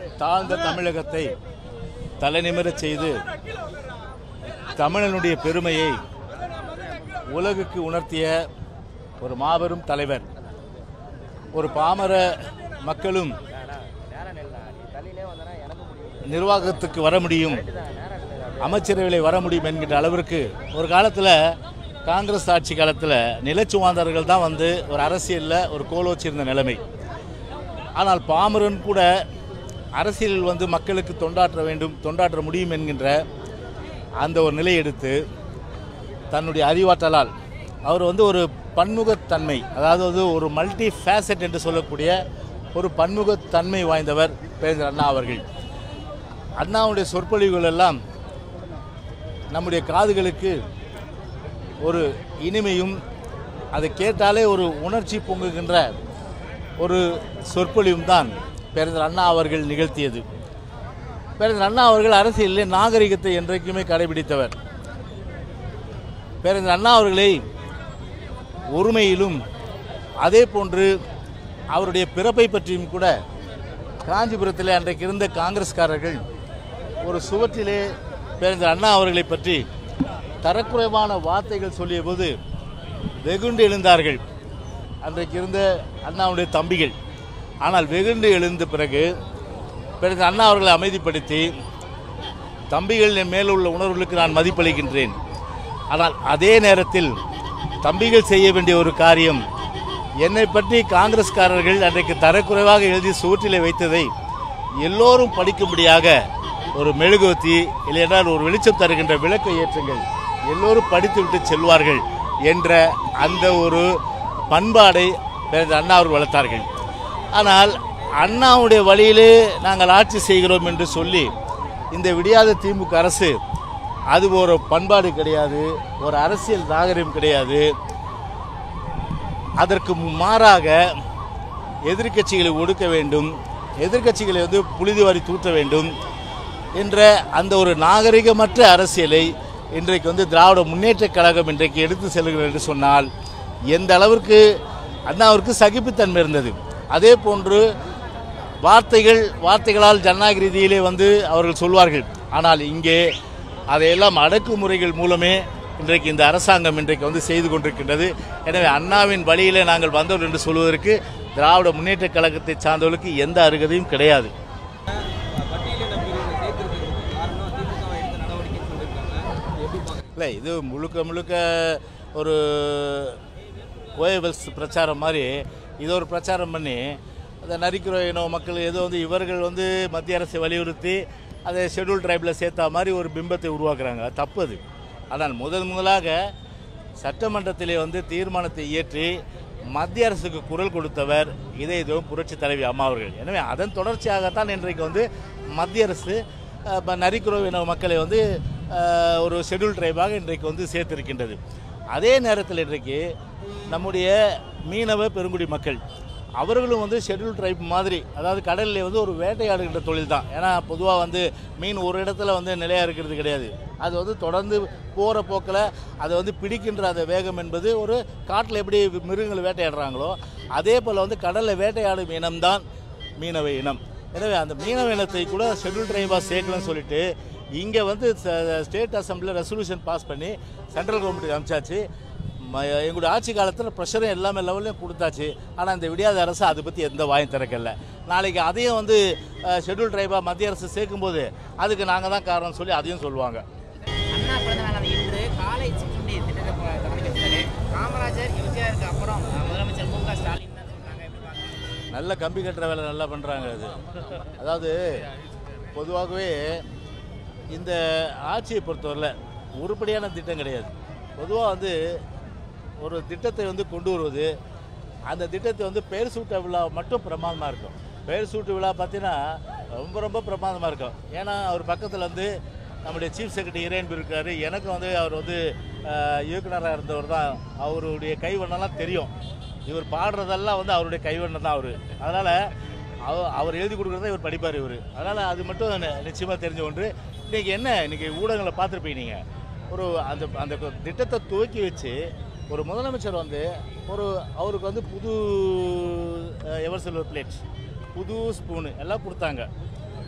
தாழ்ந்த தமிழகத்தை தலைநிமிரச் செய்து தமிழனுடைய பெருமையை உலகுக்கு உணர்த்திய ஒரு மாபெரும் தலைவர் ஒரு பாமர மக்களும் நிர்வாகத்துக்கு வர முடியும் அமைச்சரவையில் வர முடியும் என்கின்ற அளவிற்கு ஒரு காலத்தில் காங்கிரஸ் ஆட்சி காலத்தில் நிலச்சுவாந்தர்கள் தான் வந்து ஒரு அரசியலில் ஒரு கோலோச்சிருந்த நிலைமை ஆனால் பாமரன் கூட அரசியலில் வந்து மக்களுக்கு தொண்டாற்ற வேண்டும் தொண்டாற்ற முடியும் என்கின்ற அந்த ஒரு நிலை எடுத்து தன்னுடைய அறிவாற்றலால் அவர் வந்து ஒரு பன்முகத்தன்மை அதாவது வந்து ஒரு மல்டி ஃபேசட் என்று சொல்லக்கூடிய ஒரு பன்முகத்தன்மை வாய்ந்தவர் பேரறிஞர் அண்ணா அவர்கள் அண்ணாவுடைய சொற்பொழிவுகள் எல்லாம் நம்முடைய காதுகளுக்கு ஒரு இனிமையும் அதை கேட்டாலே ஒரு உணர்ச்சி பொங்குகின்ற ஒரு சொற்பொழிவும் தான் பேரறிஞர் அண்ணா அவர்கள் நிகழ்த்தியது பேரறிஞர் அண்ணா அவர்கள் அரசியலிலே நாகரிகத்தை என்றைக்குமே கடைபிடித்தவர் பேரறிஞர் அண்ணா அவர்களை ஒருமையிலும் அதே போன்று அவருடைய பிறப்பை பற்றியும் கூட காஞ்சிபுரத்தில் அன்றைக்கு இருந்த காங்கிரஸ்காரர்கள் ஒரு சுவற்றிலே பேரறிஞர் அண்ணா அவர்களை பற்றி தரக்குறைவான வார்த்தைகள் சொல்லிய போது வெகுண்டு எழுந்தார்கள் அன்றைக்கு இருந்த அண்ணாவுடைய தம்பிகள் ஆனால் வெகுண்டு எழுந்த பிறகு பிறகு அண்ணா அவர்களை அமைதிப்படுத்தி தம்பிகள் என் மேல் உள்ள உணர்வுகளுக்கு நான் மதிப்பளிக்கின்றேன் ஆனால் அதே நேரத்தில் தம்பிகள் செய்ய வேண்டிய ஒரு காரியம் என்னை பற்றி காங்கிரஸ்காரர்கள் அன்றைக்கு தரக்குறைவாக எழுதி சுவற்றிலே வைத்ததை எல்லோரும் படிக்கும்படியாக ஒரு மெழுகுவத்தி இல்லையென்றால் ஒரு வெளிச்சம் தருகின்ற விளக்கை ஏற்றுங்கள் எல்லோரும் படித்துவிட்டு செல்வார்கள் என்ற அந்த ஒரு பண்பாடை பேரறிஞர் அண்ணா அவர்கள் வளர்த்தார்கள் ஆனால் அண்ணாவுடைய வழியிலே நாங்கள் ஆட்சி செய்கிறோம் என்று சொல்லி இந்த விடியாத திமுக அரசு அது ஒரு பண்பாடு கிடையாது ஒரு அரசியல் நாகரிகம் கிடையாது அதற்கு மாறாக எதிர்க்கட்சிகளை ஒடுக்க வேண்டும் எதிர்க்கட்சிகளை வந்து புழுதி வாரி தூற்ற வேண்டும் என்ற அந்த ஒரு நாகரிகமற்ற அரசியலை இன்றைக்கு வந்து திராவிட முன்னேற்றக் கழகம் இன்றைக்கு எடுத்து செல்கிறது என்று சொன்னால் எந்த அளவிற்கு அண்ணாவிற்கு சகிப்புத்தன்மை இருந்தது அதே போன்று வார்த்தைகள் வார்த்தைகளால் ஜனநாயக ரீதியிலே வந்து அவர்கள் சொல்வார்கள் ஆனால் இங்கே அதையெல்லாம் அடக்குமுறைகள் மூலமே இன்றைக்கு இந்த அரசாங்கம் இன்றைக்கு வந்து செய்து கொண்டிருக்கின்றது எனவே அண்ணாவின் வழியிலே நாங்கள் வந்தோம் என்று சொல்வதற்கு திராவிட முன்னேற்றக் கழகத்தை சார்ந்தவர்களுக்கு எந்த அருகதையும் கிடையாது பட்டியலின பிரிவில் சேர்த்திருக்கிறதுக்கு காரணம் திமுக எடுத்த நடவடிக்கைன்னு சொல்லியிருக்காங்க எப்படி பார்க்க இல்லை இது முழுக்க முழுக்க ஒரு கோயபல்ஸ் பிரச்சாரம் மாதிரி இது ஒரு பிரச்சாரம் பண்ணி அதை நரிக்குற இன மக்கள் ஏதோ வந்து இவர்கள் வந்து மத்திய அரசை வலியுறுத்தி அதை ஷெட்யூல் ட்ரைபில் சேர்த்தா மாதிரி ஒரு பிம்பத்தை உருவாக்குறாங்க அது தப்பு அது ஆனால் முதல் முதலாக சட்டமன்றத்திலே வந்து தீர்மானத்தை இயற்றி மத்திய அரசுக்கு குரல் கொடுத்தவர் இதே இதுவும் புரட்சி தலைவி அம்மா அவர்கள் எனவே அதன் தொடர்ச்சியாகத்தான் இன்றைக்கு வந்து மத்திய அரசு அஹ், இப்ப நரிக்குறவு இன மக்களை வந்து அஹ், ஒரு ஷெட்யூல் ட்ரைபாக இன்றைக்கு வந்து சேர்த்திருக்கின்றது அதே நேரத்தில் இன்றைக்கு நம்முடைய மீனவ பெருங்குடி மக்கள் அவர்களும் வந்து ஷெட்யூல் ட்ரைப் மாதிரி அதாவது கடலில் வந்து ஒரு வேட்டையாடுகின்ற தொழில் தான் ஏன்னா பொதுவாக வந்து மீன் ஒரு இடத்துல வந்து நிலையாக இருக்கிறது கிடையாது அது வந்து தொடர்ந்து போகிற போக்கில் அதை வந்து பிடிக்கின்ற அந்த வேகம் என்பது ஒரு காட்டில் எப்படி மிருகங்களை வேட்டையாடுறாங்களோ அதே போல் வந்து கடலில் வேட்டையாடும் இனம்தான் மீனவ இனம் எனவே அந்த மீனவ இனத்தை கூட ஷெட்யூல் ட்ரைபாக சேர்க்கலன்னு சொல்லிட்டு இங்கே வந்து ஸ்டேட் அசம்பிளியில் ரெசல்யூஷன் பாஸ் பண்ணி சென்ட்ரல் கவர்மெண்ட்டுக்கு அனுப்பிச்சாச்சு ம- எங்களுடைய ஆட்சி காலத்தில் ப்ரெஷரும் எல்லாமே லெவல்லையும் கொடுத்தாச்சு ஆனால் இந்த விடியாத அரசு அதை பற்றி எந்த வாயும் திறக்கல நாளைக்கு அதையும் வந்து ஷெட்யூல் ட்ரைபாக மத்திய அரசு சேர்க்கும்போது அதுக்கு நாங்கள் தான் காரணம் சொல்லி அதையும் சொல்லுவாங்க அண்ணா பிறந்த நாளான இன்று காலை சிற்றுண்டி திட்டத்தை ப- தொடங்கி வச்சாரு காமராஜர் எம்ஜிஆருக்கு அப்புறம் அஹ், முதலமைச்சர் மு க ஸ்டாலின் தான் சொல்றாங்க எப்படி பார்க்கறீங்க நல்ல கம்பி கட்டுற வேலை நல்லா பண்ணுறாங்க அது அதாவது பொதுவாகவே இந்த ஆட்சியை பொறுத்தவரையில் உருப்படியான திட்டம் கிடையாது பொதுவாக வந்து ஒரு திட்டத்தை வந்து கொண்டு வருவது அந்த திட்டத்தை வந்து பெயர் சூட்ட விழா மட்டும் பிரமாதமாக இருக்கும் பெயர் சூட்டு விழா பார்த்தீங்கன்னா ரொம்ப ரொம்ப பிரமாதமாக இருக்கும் ஏன்னா அவர் பக்கத்தில் வந்து நம்முடைய சீஃப் செக்ரட்டரி இறையன்பு இருக்காரு எனக்கு வந்து அவர் வந்து அஹ், இயக்குனராக இருந்தவர் தான் அவருடைய கைவண்ணம்லாம் தெரியும் இவர் பாடுறதெல்லாம் வந்து அவருடைய கைவண்ணம் தான் அவர் அதனால் அவ அவர் எழுதி கொடுக்குறத இவர் படிப்பார் இவர் அதனால் அது மட்டும் நிச்சயமாக தெரிஞ்ச ஒன்று இன்றைக்கி என்ன இன்றைக்கி ஊடகங்களை பார்த்துருப்பீங்க நீங்கள் ஒரு அந்த அந்த திட்டத்தை துவக்கி வச்சு ஒரு முதலமைச்சர் வந்து ஒரு அவருக்கு வந்து புது எவர் சில்வர் பிளேட் புது ஸ்பூனு எல்லாம் கொடுத்தாங்க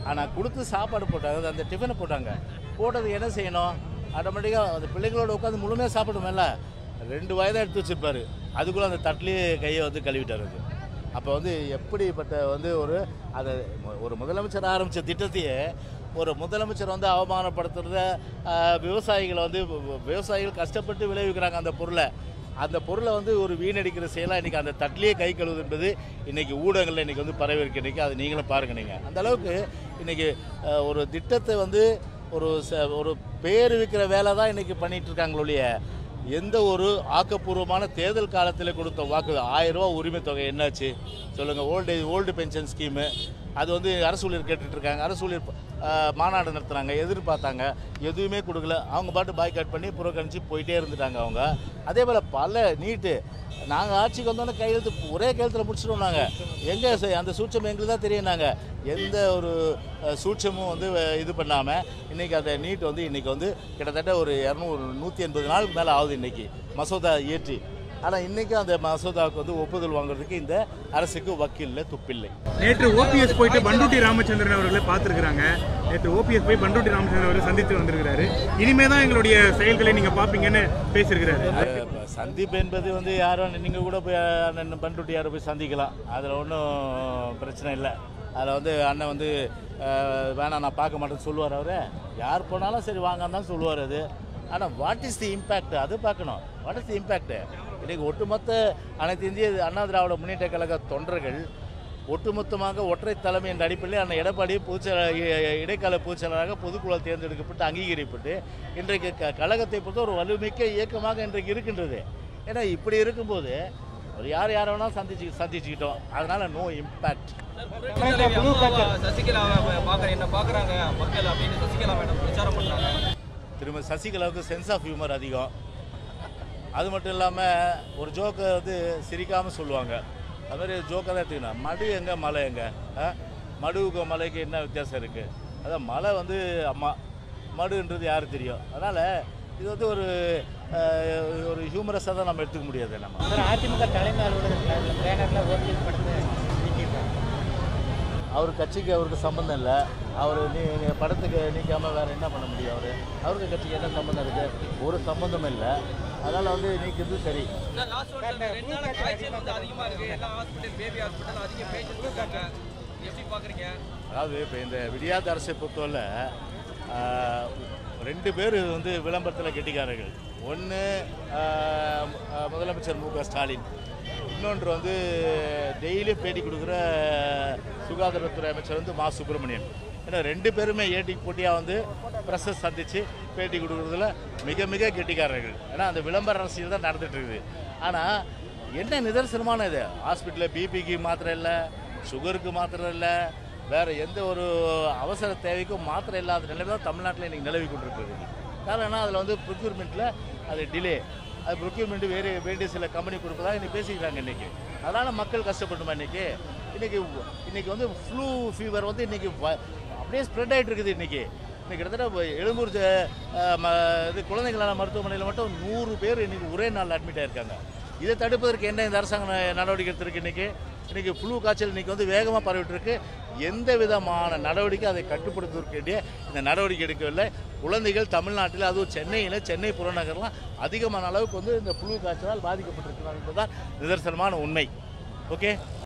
ஆனால் கொடுத்து சாப்பாடு போட்டாங்க அது அந்த டிஃபனை போட்டாங்க போட்டது என்ன செய்யணும் ஆட்டோமேட்டிக்காக அந்த பிள்ளைகளோட உட்காந்து முழுமையாக சாப்பிடுமேல ரெண்டு வயதாக எடுத்து வச்சிருப்பாரு அதுக்குள்ளே அந்த தட்டிலேயே கையை வந்து கழுவிட்டார் அது அப்போ வந்து எப்படிப்பட்ட வந்து ஒரு அதை ஒரு முதலமைச்சர் ஆரம்பித்த திட்டத்தையே ஒரு முதலமைச்சர் வந்து அவமானப்படுத்துறத ஆஹ், விவசாயிகளை வந்து வி- விவசாயிகள் கஷ்டப்பட்டு விளைவிக்கிறாங்க அந்த பொருளை அந்த பொருளை வந்து ஒரு வீணடிக்கிற செயலாக இன்றைக்கி அந்த தட்டிலேயே கை கழுவுது என்பது இன்றைக்கி ஊடகங்களில் இன்றைக்கி வந்து பரவி இருக்கு இன்றைக்கி அது நீங்களும் பாருங்க நீங்கள் அந்த அளவுக்கு இன்றைக்கி ஒரு திட்டத்தை வந்து ஒரு ச ஒரு பேர் விற்கிற வேலை தான் இன்றைக்கி பண்ணிகிட்டு இருக்காங்களொழிய எந்த ஒரு ஆக்கப்பூர்வமான தேர்தல் காலத்தில் கொடுத்த வாக்கு ஆயிரம் ரூபா உரிமை தொகை என்னாச்சு சொல்லுங்கள் ஓல்டு ஓல்டு பென்ஷன் ஸ்கீமு அது வந்து அரசு ஊழியர் கேட்டுட்டு இருக்காங்க அரசு ஊழியர் ஆஹ், மாநாடு நடத்துனாங்க எதிர்பார்த்தாங்க எதுவுமே கொடுக்கல அவங்க பாட்டு பாய்காட் பண்ணி புறக்கணிச்சு போயிட்டே இருந்துட்டாங்க அவங்க அதே போல் பல நீட்டு நாங்கள் ஆட்சிக்கு வந்தோன்னே கையெழுத்து ஒரே கையெழுத்தில் முடிச்சிட்டோம் நாங்கள் எங்கே அந்த சூட்சம் எங்களுக்கு தான் தெரியும் நாங்கள் எந்த ஒரு அஹ், சூட்சமும் வந்து அஹ், இது பண்ணாமல் இன்றைக்கி அந்த நீட் வந்து இன்றைக்கி வந்து கிட்டத்தட்ட ஒரு இரநூறு நூற்றி எண்பது நாளுக்கு மேலே ஆகுது இன்றைக்கி மசோதா ஏற்றி ஆனால் இன்றைக்கி அந்த மசோதாவுக்கு வந்து ஒப்புதல் வாங்குறதுக்கு இந்த அரசுக்கு வக்கீல்ல துப்பில்லை நேற்று ஓபிஎஸ் போயிட்டு பண்டூட்டி ராமச்சந்திரன் அவர்களை பார்த்துருக்காங்க நேற்று ஓபிஎஸ் போய் பண்டூட்டி ராமச்சந்திரன் அவர்களை சந்தித்து வந்திருக்கிறாரு இனிமே தான் எங்களுடைய செயல்களை நீங்க பாப்பீங்கன்னு பேசியிருக்கிறாரு இப்ப சந்திப்பு என்பது வந்து யாரும் நீங்கள் கூட போய் அண்ணன் பண்ருட்டி யாரை போய் சந்திக்கலாம் அதில் ஒன்றும் பிரச்சனை இல்லை அதில் வந்து அண்ணன் வந்து அஹ், வேணாம் நான் பார்க்க மாட்டேன்னு சொல்லுவார் அவரு யார் போனாலும் சரி வாங்கன்னு தான் சொல்லுவார் அது ஆனால் வாட் இஸ் தி இம்பேக்ட் அது பார்க்கணும் வாட் இஸ் தி இம்பேக்ட் இன்றைக்கி ஒட்டுமொத்த அனைத்து இந்திய அண்ணா திராவிட முன்னேற்ற கழக தொண்டர்கள் ஒட்டுமொத்தமாக ஒற்றை தலைமை என்ற அடிப்படையில் அந்த எடப்பாடி பொதுச்செயலர் இ- இடைக்கால பொதுச்செயலராக பொதுக்குழு தேர்ந்தெடுக்கப்பட்டு அங்கீகரிக்கப்பட்டு இன்றைக்கு க கழகத்தை பொறுத்த ஒரு வலுமிக்க இயக்கமாக இன்றைக்கு இருக்கின்றது ஏன்னா இப்படி இருக்கும்போது ஒரு யார் யாரை வேணாலும் சந்திச்சு சந்திச்சுக்கிட்டோம் அதனால நோ இம்பேக்ட் சசிகலாவை பார்க்குற என்ன பார்க்குறாங்க மக்கள் அப்படின்னு சசிகலா மேடம் பிரச்சாரம் பண்ணுறாங்க திரும்ப சசிகலாவுக்கு சென்ஸ் ஆஃப் ஹியூமர் அதிகம் அது மட்டும் இல்லாமல் ஒரு ஜோக்கை வந்து சிரிக்காமல் சொல்லுவாங்க அது மாதிரி ஜோக்கை தான் எடுத்துக்கணும் மடு எங்கே மலை எங்கே மடுவுக்கு மலைக்கு என்ன வித்தியாசம் இருக்குது அதான் மலை வந்து அம்மா மடுன்றது யாருக்கு தெரியும் அதனால் இது வந்து ஒரு அஹ், ஒரு ஹியூமரஸாக தான் நம்ம எடுத்துக்க முடியாது நம்ம சார் அதிமுக தலைமை அலுவலகத்தில் பேனரில் ஓபிஎஸ் படத்தை நீக்கியிருக்காங்க அவர் கட்சிக்கு அவருக்கு சம்மந்தம் இல்லை அவர் நீ நீ படத்துக்கு நீக்காமல் வேறு என்ன பண்ண முடியும் அவர் அவருக்கு கட்சிக்கு என்ன சம்மந்தம் இருக்குது ஒரு சம்மந்தமும் இல்லை அதனால் வந்து நீக்கிறது சரி லாஸ்ட் ஒன் ரெண்டு நாள் காய்ச்சல் வந்து அதிகமாக இருக்குது எல்லா ஹாஸ்பிட்டல் பேபி ஹாஸ்பிட்டல் அதிக பேஷண்ட் இருக்காங்க எப்படி பார்க்குறீங்க அதாவது இப்போ இந்த விடியாத அரசை பொறுத்தவரை ஆஹ், ரெண்டு பேர் வந்து விளம்பரத்தில் கெட்டிக்காரர்கள் ஒன்று முதலமைச்சர் மு க ஸ்டாலின் இன்னொன்று வந்து டெய்லியும் பேட்டி கொடுக்குற சுகாதாரத்துறை அமைச்சர் வந்து மா சுப்பிரமணியன் ஏன்னா ரெண்டு பேருமே ஏட்டி போட்டியாக வந்து ப்ரெஸ்ஸை சந்தித்து பேட்டி கொடுக்குறதுல மிக மிக கெட்டிக்காரர்கள் ஏன்னா அந்த விளம்பர அரசியல் தான் நடந்துட்டு இருக்குது ஆனால் என்ன நிதர்சனமான இது ஹாஸ்பிட்டலில் பிபிக்கு மாத்திரை இல்லை சுகருக்கு மாத்திரை இல்லை வேறு எந்த ஒரு அவசர தேவைக்கும் மாத்திரை இல்லாத நிலைமை தான் தமிழ்நாட்டில் இன்றைக்கி நிலவி கொண்டிருக்குது காரணம் என்ன அதில் வந்து ப்ரொக்யூர்மெண்ட்டில் அது டிலே அது ப்ரொக்யூர்மெண்ட் வேறு வேண்டிய சில கம்பெனி கொடுப்பதாக இன்றைக்கி பேசிக்கிறாங்க இன்றைக்கி அதனால் மக்கள் கஷ்டப்பட்டுமா இன்றைக்கி இன்றைக்கி இன்றைக்கி வந்து ஃப்ளூ ஃபீவர் வந்து இன்றைக்கி அப்படியே ஸ்ப்ரெட் ஆகிட்டு இருக்குது இன்றைக்கி இன்னைக்கு கிட்டத்தட்ட எழும்பூர் ஜ- அஹ் ம- இது குழந்தைங்களான மருத்துவமனையில் மட்டும் நூறு பேர் இன்னைக்கு ஒரே நாள் அட்மிட் ஆயிருக்காங்க இதை தடுப்பதற்கு என்ன இந்த அரசாங்கம் ந- நடவடிக்கை எடுத்திருக்கு இன்னைக்கு இன்னைக்கு ஃப்ளூ காய்ச்சல் இன்னைக்கு வந்து வேகமாக பரவிட்டு இருக்கு எந்த விதமான நடவடிக்கை அதை கட்டுப்படுத்துவதற்கு வேண்டிய இந்த நடவடிக்கை எடுக்கவில்லை குழந்தைகள் தமிழ்நாட்டில் அதுவும் சென்னையில் சென்னை புறநகர்லாம் அதிகமான அளவுக்கு வந்து இந்த ஃப்ளூ காய்ச்சலால் பாதிக்கப்பட்டிருக்கிறார் என்பதுதான் நிதர்சனமான உண்மை ஓகே